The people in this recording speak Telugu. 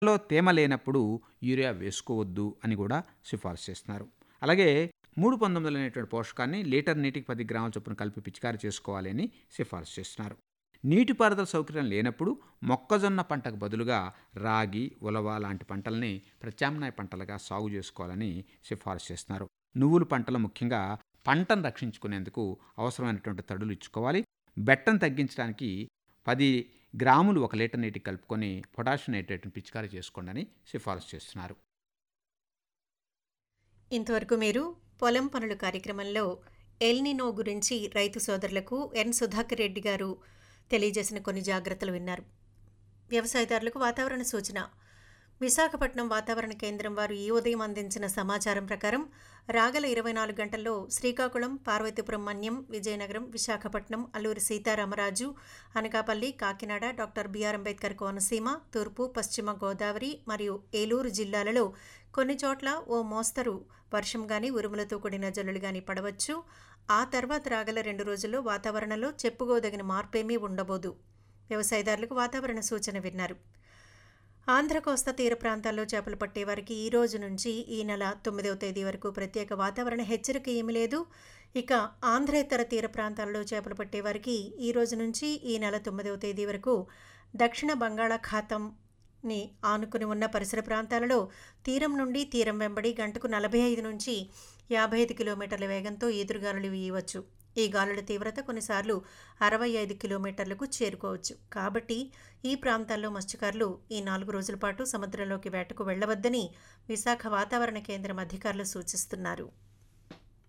లో తేమ లేనప్పుడు యూరియా వేసుకోవద్దు అని కూడా సిఫార్సు చేస్తున్నారు అలాగే మూడు పంతొమ్మిది అనేటువంటి పోషకాన్ని లీటర్ నీటికి పది గ్రాముల చొప్పున కలిపి పిచికారి చేసుకోవాలి అని సిఫార్సు చేస్తున్నారు నీటిపారుదల సౌకర్యం లేనప్పుడు మొక్కజొన్న పంటకు బదులుగా రాగి ఉలవ లాంటి పంటల్ని ప్రత్యామ్నాయ పంటలుగా సాగు చేసుకోవాలని సిఫార్సు చేస్తున్నారు నువ్వుల పంటలు ముఖ్యంగా పంటను రక్షించుకునేందుకు అవసరమైనటువంటి తడులు ఇచ్చుకోవాలి బెట్టను తగ్గించడానికి పది గ్రాములు ఒక లీటర్ నీటికి కలుపుకొని పొటాషియం నైట్రేట్ని పిచికారీ చేసుకోండి అని సిఫారసు చేస్తున్నారు ఇంతవరకు మీరు పొలం పనులు కార్యక్రమంలో ఎల్నినో గురించి రైతు సోదరులకు ఎన్ సుధాకర్ రెడ్డి గారు తెలియజేసిన కొన్ని జాగ్రత్తలు విన్నారు వ్యవసాయదారులకు వాతావరణ సూచన విశాఖపట్నం వాతావరణ కేంద్రం వారు ఈ ఉదయం అందించిన సమాచారం ప్రకారం రాగల ఇరవై నాలుగు గంటల్లో శ్రీకాకుళం పార్వతీపురం మన్యం విజయనగరం విశాఖపట్నం అల్లూరి సీతారామరాజు అనకాపల్లి కాకినాడ డాక్టర్ బిఆర్ అంబేద్కర్ కోనసీమ తూర్పు పశ్చిమ గోదావరి మరియు ఏలూరు జిల్లాలలో కొన్ని చోట్ల ఓ మోస్తరు వర్షం గాని ఉరుములతో కూడిన జల్లులు గాని పడవచ్చు ఆ తర్వాత రాగల రెండు రోజుల్లో వాతావరణంలో చెప్పుకోదగిన మార్పేమీ ఉండబోదు వ్యవసాయదారులకు వాతావరణ సూచన విన్నారు ఆంధ్ర కోస్తా తీర ప్రాంతాల్లో చేపలు పట్టే వారికి ఈ రోజు నుంచి ఈ నెల తొమ్మిదవ తేదీ వరకు ప్రత్యేక వాతావరణ హెచ్చరిక ఏమీ లేదు ఇక ఆంధ్రేతర తీర ప్రాంతాల్లో చేపలు పట్టే వారికి ఈ రోజు నుంచి ఈ నెల తొమ్మిదవ తేదీ వరకు దక్షిణ బంగాళాఖాతం ని ఆనుకుని ఉన్న పరిసర ప్రాంతాలలో తీరం నుండి తీరం వెంబడి గంటకు నలభై ఐదు నుంచి యాభై ఐదు కిలోమీటర్ల వేగంతో ఈదురుగాలులు వీయవచ్చు ఈ గాలుల తీవ్రత కొన్నిసార్లు అరవై ఐదు కిలోమీటర్లకు చేరుకోవచ్చు కాబట్టి ఈ ప్రాంతాల్లో మత్స్యకారులు ఈ నాలుగు రోజుల పాటు సముద్రంలోకి వేటకు వెళ్లవద్దని విశాఖ వాతావరణ కేంద్రం అధికారులు సూచిస్తున్నారు